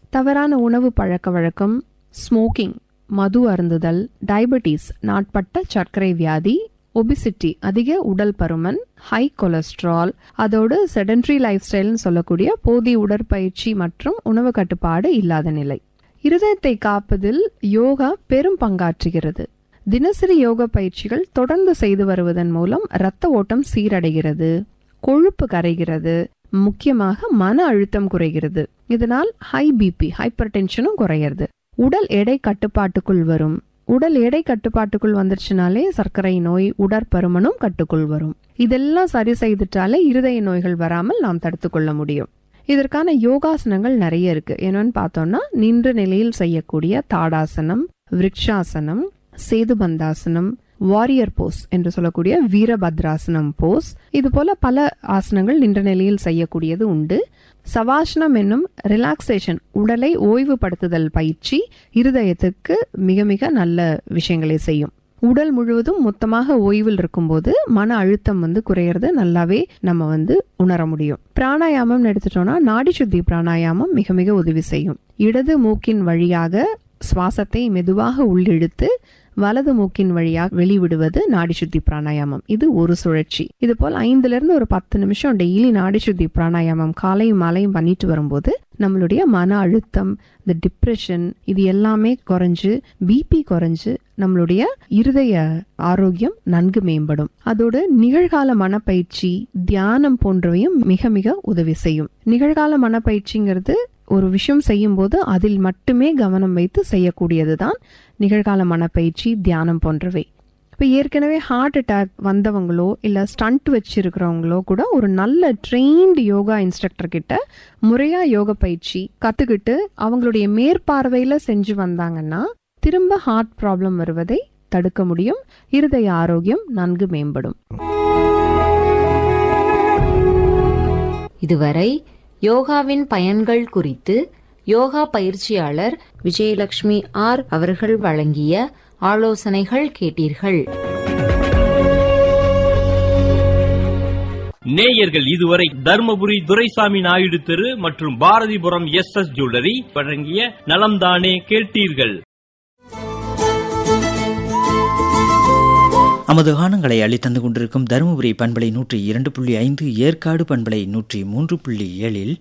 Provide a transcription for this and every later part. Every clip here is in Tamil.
தவறான உணவு பழக்க வழக்கம் ஸ்மோக்கிங் மது அருந்துதல் டயபெட்டிஸ் நாட்பட்ட சர்க்கரை வியாதி ஒபிசிட்டி அதிக உடல் பருமன் ஹை கொலஸ்ட்ரால் அதோடு செடன்ட்ரி லைஃப் ஸ்டைல்னு சொல்லக்கூடிய போதிய உடற்பயிற்சி மற்றும் உணவு கட்டுப்பாடு இல்லாத நிலை இருதயத்தை காப்பதில் யோகா பெரும் பங்காற்றுகிறது தினசரி யோக பயிற்சிகள் தொடர்ந்து செய்து வருவதன் மூலம் இரத்த ஓட்டம் சீரடைகிறது கொழுப்பு கரைகிறது முக்கியமாக மன அழுத்தம் குறைகிறது இதனால் ஹை பிபி ஹைப்பர் டென்ஷனும் குறையிறது உடல் எடை கட்டுப்பாட்டுக்குள் வரும் உடல் எடை கட்டுப்பாட்டுக்குள் வந்துருச்சுனாலே சர்க்கரை நோய் உடற்பருமனும் கட்டுக்குள் வரும் இதெல்லாம் சரி செய்துட்டாலே இருதய நோய்கள் வராமல் நாம் தடுத்துக்கொள்ள முடியும் இதற்கான யோகாசனங்கள் நிறைய இருக்கு என்னன்னு பார்த்தோம்னா நின்ற நிலையில் செய்யக்கூடிய தாடாசனம் விருக்ஷாசனம் சேதுபந்தாசனம் வாரியர் போஸ் என்று சொல்லக்கூடிய வீரபத்ராசனம் போஸ் இது போல பல ஆசனங்கள் நின்ற நிலையில் செய்யக்கூடியது உண்டு சவாசனம் என்னும் ரிலாக்ஸேஷன் உடலை ஓய்வுபடுத்துதல் பயிற்சி இருதயத்துக்கு மிக மிக நல்ல விஷயங்களை செய்யும் உடல் முழுவதும் மொத்தமாக ஓய்வில் இருக்கும்போது மன அழுத்தம் வந்து குறையறது நல்லாவே நம்ம வந்து உணர முடியும் பிராணாயாமம் எடுத்துட்டோம்னா நாடி சுத்தி பிராணாயாமம் மிக மிக உதவி செய்யும் இடது மூக்கின் வழியாக சுவாசத்தை மெதுவாக உள்ளிழுத்து வலது மூக்கின் வழியாக வெளிவிடுவது நாடி சுத்தி பிராணாயாமம் இது ஒரு சுழற்சி இது போல் ஐந்துல இருந்து ஒரு பத்து நிமிஷம் டெய்லி நாடி சுத்தி பிராணாயாமம் காலையும் மாலையும் பண்ணிட்டு வரும்போது நம்மளுடைய மன அழுத்தம் இந்த டிப்ரெஷன் இது எல்லாமே குறைஞ்சு பிபி குறைஞ்சு நம்மளுடைய இருதய ஆரோக்கியம் நன்கு மேம்படும் அதோடு நிகழ்கால மனப்பயிற்சி தியானம் போன்றவையும் மிக மிக உதவி செய்யும் நிகழ்கால மனப்பயிற்சிங்கிறது ஒரு விஷயம் செய்யும் போது அதில் மட்டுமே கவனம் வைத்து செய்யக்கூடியதுதான் நிகழ்கால மனப்பயிற்சி தியானம் போன்றவை இப்போ ஏற்கனவே ஹார்ட் அட்டாக் வந்தவங்களோ இல்லை ஸ்டண்ட் வச்சிருக்கிறவங்களோ கூட ஒரு நல்ல ட்ரெயின்டு யோகா இன்ஸ்ட்ரக்டர் கிட்ட முறையா யோக பயிற்சி கத்துக்கிட்டு அவங்களுடைய மேற்பார்வையில செஞ்சு வந்தாங்கன்னா திரும்ப ஹார்ட் ப்ராப்ளம் வருவதை தடுக்க முடியும் இருதய ஆரோக்கியம் நன்கு மேம்படும் இதுவரை யோகாவின் பயன்கள் குறித்து யோகா பயிற்சியாளர் விஜயலட்சுமி ஆர் அவர்கள் வழங்கிய ஆலோசனைகள் கேட்டீர்கள் நேயர்கள் இதுவரை தர்மபுரி துரைசாமி நாயுடு தெரு மற்றும் பாரதிபுரம் எஸ் எஸ் ஜுவல்லரி வழங்கிய நலம்தானே கேட்டீர்கள் நமது காணங்களை அளித்தந்து கொண்டிருக்கும் தருமபுரி பண்பலை நூற்றி இரண்டு புள்ளி ஐந்து ஏற்காடு பண்பலை நூற்றி மூன்று புள்ளி ஏழில்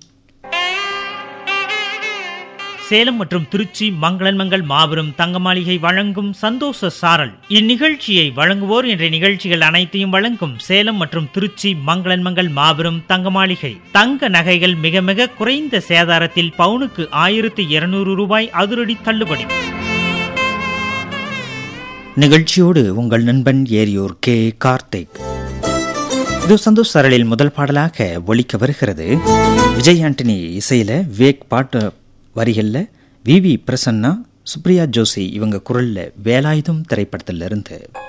சேலம் மற்றும் திருச்சி மங்களன்மங்கள் மாபெரும் தங்க மாளிகை வழங்கும் சந்தோஷ சாரல் இந்நிகழ்ச்சியை வழங்குவோர் என்ற நிகழ்ச்சிகள் அனைத்தையும் வழங்கும் சேலம் மற்றும் திருச்சி மங்களன்மங்கள் மாபெரும் தங்க மாளிகை தங்க நகைகள் மிக மிக குறைந்த சேதாரத்தில் பவுனுக்கு ஆயிரத்தி இருநூறு ரூபாய் அதிரடி தள்ளுபடி நிகழ்ச்சியோடு உங்கள் நண்பன் ஏரியூர் கே கார்த்திக் இது சந்தோஷ் சரளில் முதல் பாடலாக ஒலிக்க வருகிறது விஜய் ஆண்டனி இசையில வேக் பாட்டு வரிகளில் வி வி பிரசன்னா சுப்ரியா ஜோஷி இவங்க குரல்ல வேலாயுதம் திரைப்படத்திலிருந்து இருந்து